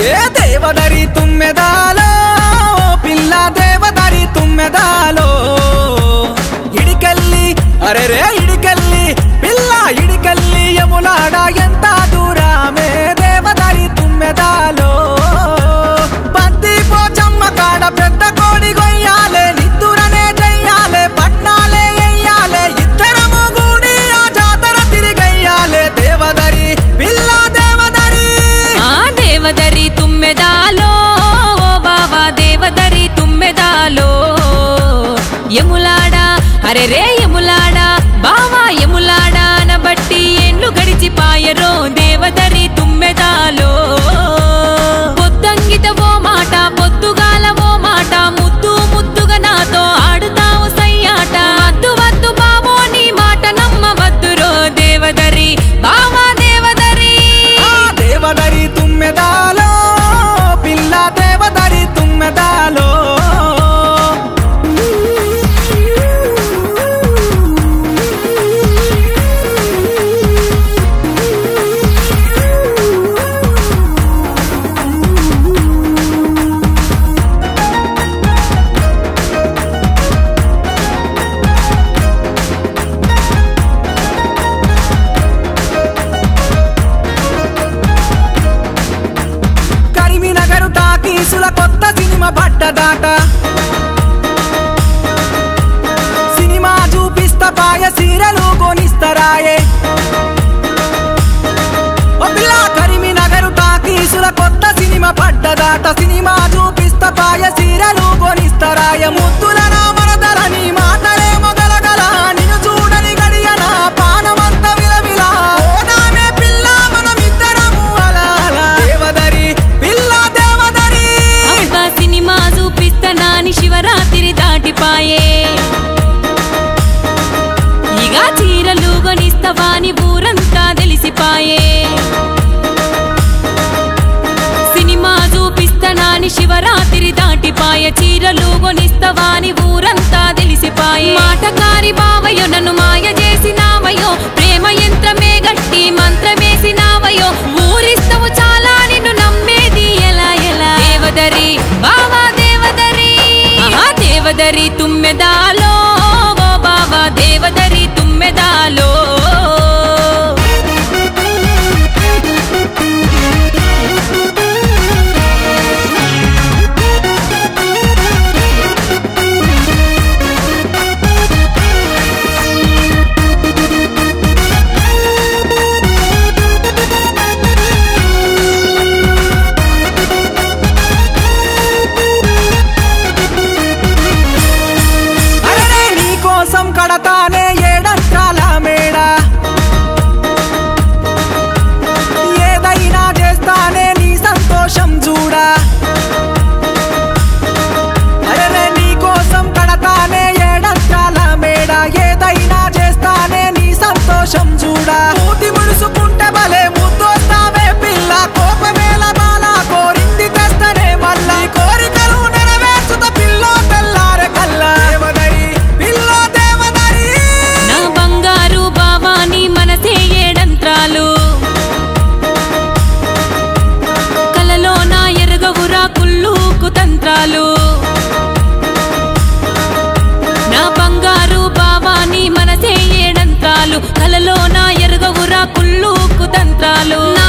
ఏ దేవదరి తుమ్మెదాలో పిల్ల దేవదరి తుమ్మెదాలో ఇడికెళ్ళి అరే రే ఇడికెళ్ళి పిల్ల ఇడికెళ్ళి యములాడ ఎంత దూరమే దేవదరి తుమ్మెదాలో బంతి పోచమ్మ కాడ పెద్ద కోడి గొయ్యాలే నిద్దురనే చెయ్యాలే పట్నాలే ఎయ్యాలే ఇద్దరము గూడి ఆ జాతర తిరిగయ్యాలే దేవదరి పిల్ల దేవదరి ఆ దేవదరి తుమ్మెదాలో ఓ బావా దేవదరి తుమ్మెదాలో ఎములాడా అరే రే ఎములాడా బావా ఎములాడా అనబట్టి ఏండ్లు గడిచిపాయరో దేవదరి తుమ్మెదాలో పొద్దంగిత ఓ మాట పొద్దుగాల ఓ మాట ముద్దు ముద్దుగా నాతో ఆడుతావు సయ్యాట వద్దు వద్దు బావో నీ మాట నమ్మవద్దురో దేవదరి బావా దేవదరి ఆ దేవదరి తుమ్మెదాలో పిల్ల దేవదరి తుమ్మెదాలో కరీంనగర్ టాకీసుల కొత్త సినిమా పడ్డదాట సినిమా చూపిస్తా పాయ సీరలు కొనిస్తరాయే ఓ పిల్ల కరీంనగర్ టాకీసుల కొత్త సినిమా పడ్డదాట సినిమా చూపిస్తా పాయ సీరలు కొనిస్తరాయ ముద్దుల నా మరదలని మాటలే మొగలగల నిన్ను చూడని గడియన పానమంత విలవిల ఓనామే పిల్ల మనమిద్దరము అలా అలా దేవదరి పిల్ల దేవదరి అబ్బా సినిమా చూపిస్తనాని శివరాత్రి దాటిపాయే ఇక చీరలు గొనిస్తవాని ఊరంతా తెలిసిపాయే సినిమా చూపిస్తనాని శివరాత్రి దాటిపాయ చీరలు గొనిస్తవాని ఊరంతా తెలిసిపాయే మాటకారి బావయో నన్ను మాయ చేసినావయో ప్రేమ యంత్రమే గట్టి మంత్రమేసినావయో ఊరిస్తవు చాలా నిన్ను నమ్మేది ఎలా ఎలా దేవదరి బావా దేవదరి ఆహా దేవదరి తుమ్మెదాలో ఓ బావా దేవదరి తుమ్మెదాలో అరే నీ కోసం కడతానే ఏడంత్రాల మేడ ఏదైనా చేస్తానే నీ సంతోషం చూడా అరే నీ కోసం కడతానే ఏడంత్రాల మేడ ఏదైనా చేస్తానే నీ సంతోషం చూడా మూతి ముడుసుకుంటే భలే ముద్దొస్తావే పిల్ల కోపమేల బాల కోరింది తెస్తనే మళ్ళా ఈ కోరికలు నెరవేర్చుత పిల్లో తెల్లారె కల్లా దేవదరి పిల్లో దేవదరి నా బంగారు బావాని మనసే ఏడంత్రాలు కలలో నా ఎరగవురా కుళ్ళు కుతంత్రాలు నా బంగారు బావాని మనసే ఏడంత్రాలు కలలో నా ఎరగవురా కుళ్ళు కుతంత్రాలు నా